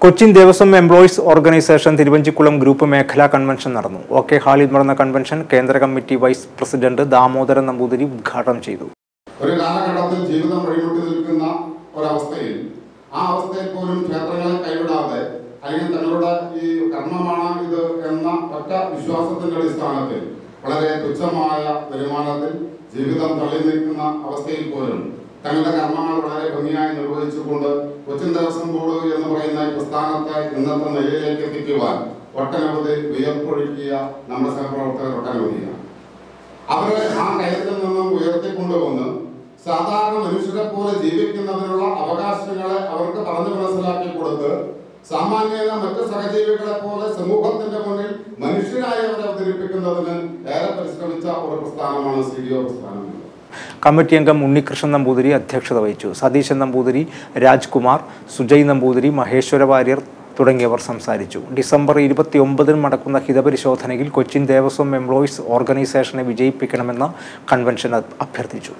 Cochin Devaswom employees organisation Thiruvanchikulam group മേഖലാ convention നടന്നു O K ഹാളിൽ നടന്ന കൺവെൻഷൻ കേന്ദ്ര committee vice president Damodaran Namboothiri ഉദ്ഘാടനം ചെയ്തു ഒരു കാലഘട്ടത്തിൽ ജീവിതം വഴിമുട്ടി നിൽക്കുന്ന ഒരവസ്ഥയിൽ ആ അവസ്ഥയിൽ പോലും ക്ഷേത്രങ്ങളെ കൈവിടാതെ അല്ലെങ്കിൽ തങ്ങളുടെ ഈ കർമ്മമാണ് ഇത് എന്ന ഒറ്റ വിശ്വാസത്തിന്റെ അടിസ്ഥാനത്തിൽ വളരെ തുച്ഛമായ വരുമാനത്തിൽ ജീവിതം തള്ളി നിൽക്കുന്ന അവസ്ഥയിൽ പോലും തങ്ങളുടെ കർമ്മങ്ങൾ വളരെ ഭംഗിയായി നിർവഹിച്ചുകൊണ്ട് കൊച്ചിൻ ദേവസ്വം ബോർഡ് എന്ന് പറയുന്ന ഈ പ്രസ്ഥാനത്തെ ഇന്നത്തെ നിലയിലേക്ക് എത്തിക്കുവാൻ ഒട്ടനവധി വിയർപ്പൊഴുക്കിയ നമ്മുടെ സഹപ്രവർത്തകർ ഒട്ടനവധിയാണ് അവരെ ആ കയത്തിൽ നിന്നും ഉയർത്തിക്കൊണ്ടുവന്ന് സാധാരണ മനുഷ്യരെ പോലെ ജീവിക്കുന്നതിനുള്ള അവകാശങ്ങളെ അവർക്ക് പറഞ്ഞു മനസ്സിലാക്കി കൊടുത്ത് സാമാന്യേന മറ്റ് സഹജീവികളെ പോലെ സമൂഹത്തിന്റെ മുന്നിൽ മനുഷ്യരായി അവരെ അവതരിപ്പിക്കുന്നതിന് ഏറെ പരിശ്രമിച്ച ഒരു പ്രസ്ഥാനമാണ് സി ഡി ഒ പ്രസ്ഥാനം കമ്മിറ്റി അംഗം ഉണ്ണികൃഷ്ണൻ നമ്പൂതിരി അധ്യക്ഷത വഹിച്ചു സതീശൻ നമ്പൂതിരി രാജ്കുമാർ സുജയ് നമ്പൂതിരി മഹേശ്വര വാര്യർ തുടങ്ങിയവർ സംസാരിച്ചു ഡിസംബർ ഇരുപത്തി ഒമ്പതിന് നടക്കുന്ന ഹിതപരിശോധനയിൽ കൊച്ചിൻ ദേവസ്വം എംപ്ലോയീസ് ഓർഗനൈസേഷനെ വിജയിപ്പിക്കണമെന്ന് കൺവെൻഷൻ അഭ്യർത്ഥിച്ചു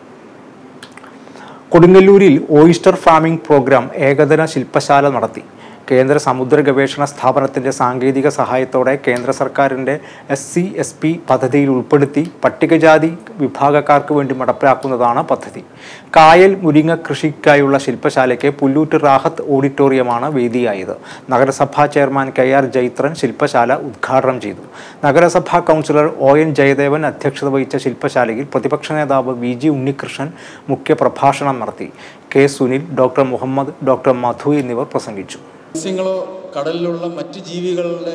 കൊടുങ്ങല്ലൂരിൽ ഓയിസ്റ്റർ ഫാമിംഗ് പ്രോഗ്രാം ഏകദിന ശില്പശാല നടത്തി കേന്ദ്ര സമുദ്ര ഗവേഷണ സ്ഥാപനത്തിൻ്റെ സാങ്കേതിക സഹായത്തോടെ കേന്ദ്ര സർക്കാരിൻ്റെ എസ് സി എസ് പി പദ്ധതിയിൽ ഉൾപ്പെടുത്തി പട്ടികജാതി വിഭാഗക്കാർക്ക് വേണ്ടി നടപ്പിലാക്കുന്നതാണ് പദ്ധതി കായൽ മുരിങ്ങ കൃഷിക്കായുള്ള ശില്പശാലയ്ക്ക് പുല്ലൂറ്റ് റാഹത്ത് ഓഡിറ്റോറിയമാണ് വേദിയായത് നഗരസഭാ ചെയർമാൻ കെ ആർ ജൈത്രൻ ശില്പശാല ഉദ്ഘാടനം ചെയ്തു നഗരസഭാ കൗൺസിലർ ഒ എൻ ജയദേവൻ അധ്യക്ഷത വഹിച്ച ശില്പശാലയിൽ പ്രതിപക്ഷ നേതാവ് വി ജി ഉണ്ണികൃഷ്ണൻ മുഖ്യപ്രഭാഷണം നടത്തി K Sunil doctor Muhammad doctor Madhu എന്നിവർ പ്രസംഗിച്ചു മത്സ്യങ്ങളോ കടലിലുള്ള മറ്റ് ജീവികളുടെ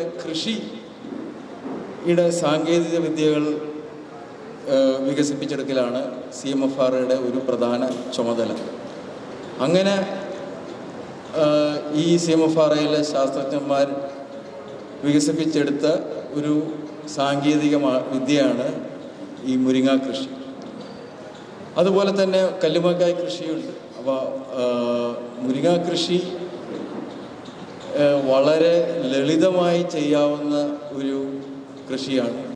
കൃഷിയുടെ സാങ്കേതിക വിദ്യകൾ ഏഹ്, വികസിപ്പിച്ചെടുക്കലാണ് സി എം എഫ് ആറുടെ ഒരു പ്രധാന ചുമതല അങ്ങനെ ഏഹ്, ഈ സി എം എഫ് ആർ ഐയിലെ ശാസ്ത്രജ്ഞന്മാർ വികസിപ്പിച്ചെടുത്ത ഒരു സാങ്കേതിക മാ- വിദ്യയാണ് ഈ മുരിങ്ങ കൃഷി അതുപോലെ തന്നെ കല്ലുമക്കായ് കൃഷിയുണ്ട് അപ്പോൾ മുരിങ്ങ കൃഷി ഏഹ് വളരെ ലളിതമായി ചെയ്യാവുന്ന ഒരു കൃഷിയാണ്